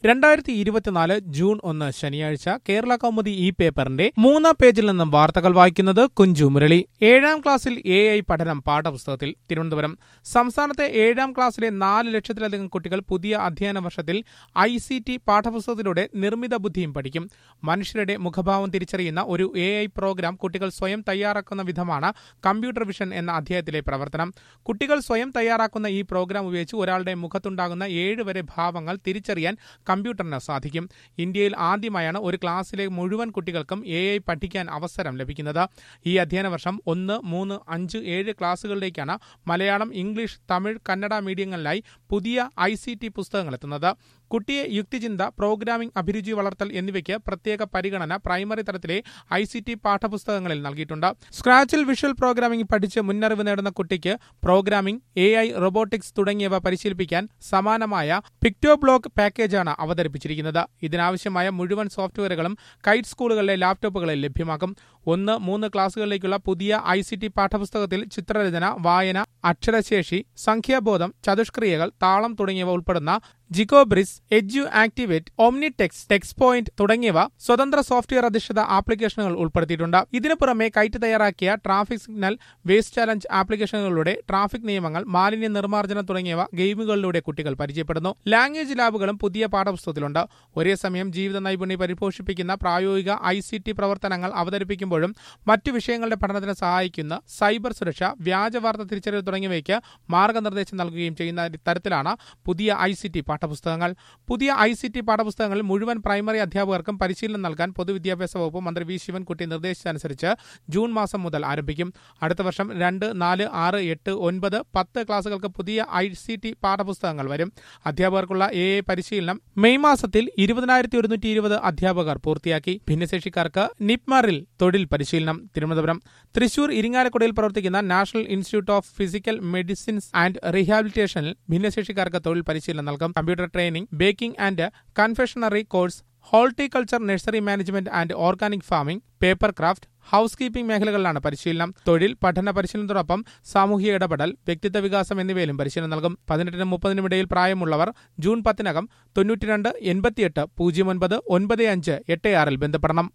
രണ്ടായിരത്തി ഇരുപത്തിനാല് ജൂൺ ഒന്ന് ശനിയാഴ്ച കേരള കൗമുദി ഈ പേപ്പറിന്റെ മൂന്നാം പേജിൽ നിന്നും വാർത്തകൾ വായിക്കുന്നത് കുഞ്ചു മുരളി ഏഴാം ക്ലാസ്സിൽ എ ഐ പഠനം പാഠപുസ്തകത്തിൽ തിരുവനന്തപുരം സംസ്ഥാനത്തെ ഏഴാം ക്ലാസ്സിലെ നാല് ലക്ഷത്തിലധികം കുട്ടികൾ പുതിയ അധ്യയന വർഷത്തിൽ ഐ സി ടി പാഠപുസ്തകത്തിലൂടെ നിർമ്മിത ബുദ്ധിയും പഠിക്കും മനുഷ്യരുടെ മുഖഭാവം തിരിച്ചറിയുന്ന ഒരു എ ഐ പ്രോഗ്രാം കുട്ടികൾ സ്വയം തയ്യാറാക്കുന്ന വിധമാണ് കമ്പ്യൂട്ടർ വിഷൻ എന്ന അധ്യായത്തിലെ പ്രവർത്തനം കുട്ടികൾ സ്വയം തയ്യാറാക്കുന്ന ഈ പ്രോഗ്രാം ഉപയോഗിച്ച് ഒരാളുടെ മുഖത്തുണ്ടാകുന്ന ഏഴ് വരെ ഭാവങ്ങൾ തിരിച്ചറിയാൻ കമ്പ്യൂട്ടറിന് സാധിക്കും ഇന്ത്യയിൽ ആദ്യമായാണ് ഒരു ക്ലാസ്സിലെ മുഴുവൻ കുട്ടികൾക്കും എ ഐ പഠിക്കാൻ അവസരം ലഭിക്കുന്നത് ഈ അധ്യയന വർഷം ഒന്ന് മൂന്ന് അഞ്ച് ഏഴ് ക്ലാസ്സുകളിലേക്കാണ് മലയാളം ഇംഗ്ലീഷ് തമിഴ് കന്നഡ മീഡിയങ്ങളിലായി പുതിയ ഐ സി ടി പുസ്തകങ്ങൾ എത്തുന്നത് കുട്ടിയെ യുക്തിചിന്ത പ്രോഗ്രാമിംഗ് അഭിരുചി വളർത്തൽ എന്നിവയ്ക്ക് പ്രത്യേക പരിഗണന പ്രൈമറി തലത്തിലെ ഐ സി ടി പാഠപുസ്തകങ്ങളിൽ നൽകിയിട്ടുണ്ട് സ്ക്രാച്ചിൽ വിഷ്വൽ പ്രോഗ്രാമിംഗ് പഠിച്ച് മുന്നറിവ് നേടുന്ന കുട്ടിക്ക് പ്രോഗ്രാമിംഗ് എ ഐ റോബോട്ടിക്സ് തുടങ്ങിയവ പരിശീലിപ്പിക്കാൻ സമാനമായ പിക്ടോ ബ്ലോക്ക് പാക്കേജാണ് അവതരിപ്പിച്ചിരിക്കുന്നത് ഇതിനാവശ്യമായ മുഴുവൻ സോഫ്റ്റ്വെയറുകളും കൈറ്റ് സ്കൂളുകളിലെ ലാപ്ടോപ്പുകളിൽ ലഭ്യമാക്കും ഒന്ന് മൂന്ന് ക്ലാസുകളിലേക്കുള്ള പുതിയ ഐ സി ടി പാഠപുസ്തകത്തിൽ ചിത്രരചന വായന അക്ഷരശേഷി സംഖ്യാബോധം ചതുഷ്ക്രിയകൾ താളം തുടങ്ങിയവ ഉൾപ്പെടുന്ന GCompris EduActiv8 Omnitux Tux Paint തുടങ്ങിയവ സ്വതന്ത്ര സോഫ്റ്റ്വെയർ അധിഷ്ഠിത ആപ്ലിക്കേഷനുകൾ ഉൾപ്പെടുത്തിയിട്ടുണ്ട് ഇതിനു പുറമെ കൈറ്റ് തയ്യാറാക്കിയ ട്രാഫിക് സിഗ്നൽ വേസ്റ്റ് ചാലഞ്ച് ആപ്ലിക്കേഷനുകളിലൂടെ ട്രാഫിക് നിയമങ്ങൾ മാലിന്യ നിർമ്മാർജ്ജനം തുടങ്ങിയവ ഗെയിമുകളിലൂടെ കുട്ടികൾ പരിചയപ്പെടുന്നു ലാംഗ്വേജ് ലാബുകളും പുതിയ പാഠപുസ്തകത്തിലുണ്ട് ഒരേ സമയം ജീവിത നൈപുണ്യം പരിപോഷിപ്പിക്കുന്ന പ്രായോഗിക ഐ സി ടി പ്രവർത്തനങ്ങൾ അവതരിപ്പിക്കുമ്പോഴും മറ്റു വിഷയങ്ങളുടെ പഠനത്തിന് സഹായിക്കുന്ന സൈബർ സുരക്ഷ വ്യാജ വാർത്ത തിരിച്ചറിയൽ തുടങ്ങിയവയ്ക്ക് മാർഗനിർദ്ദേശം നൽകുകയും ചെയ്യുന്ന തരത്തിലാണ് പുതിയ ഐ സി ടി പാഠപുസ്തകങ്ങൾ പുതിയ ഐ സി ടി പാഠപുസ്തകങ്ങളിൽ മുഴുവൻ പ്രൈമറി അധ്യാപകർക്കും പരിശീലനം നൽകാൻ പൊതുവിദ്യാഭ്യാസ വകുപ്പ് മന്ത്രി വി ശിവൻകുട്ടി നിർദ്ദേശിച്ചനുസരിച്ച് ജൂൺ മാസം മുതൽ ആരംഭിക്കും അടുത്ത വർഷം രണ്ട് നാല് ആറ് എട്ട് ഒൻപത് പത്ത് ക്ലാസുകൾക്ക് പുതിയ ഐ സി ടി പാഠപുസ്തകങ്ങൾ വരും അധ്യാപകർക്കുള്ള എ എ പരിശീലനം മെയ് മാസത്തിൽ ഇരുപതിനായിരത്തി ഒരുന്നൂറ്റി ഇരുപത് അധ്യാപകർ പൂർത്തിയാക്കി ഭിന്നശേഷിക്കാർക്ക് നിപ്മറിൽ തൊഴിൽ പരിശീലനം തിരുവനന്തപുരം തൃശൂർ ഇരിങ്ങാലക്കുടയിൽ പ്രവർത്തിക്കുന്ന national institute of physical medicines and റീഹാബിലിറ്റേഷനിൽ ഭിന്നശേഷിക്കാർക്ക് തൊഴിൽ പരിശീലനം നൽകും computer training baking and confectionery course horticulture nursery management and organic farming paper craft house keeping മേഖലകളിലാണ് പരിശീലനം തൊഴിൽ പഠന പരിശീലനത്തോടൊപ്പം സാമൂഹിക ഇടപെടൽ വ്യക്തിത്വ വികാസം എന്നിവയിലും പരിശീലനം നൽകും പതിനെട്ടിനും മുപ്പതിനും ഇടയിൽ പ്രായമുള്ളവർ ജൂൺ പത്തിനകം തൊണ്ണൂറ്റിരണ്ട് എൺപത്തിയെട്ട് പൂജ്യം ഒൻപത് ഒൻപത് അഞ്ച് എട്ട് ആറിൽ ബന്ധപ്പെടണം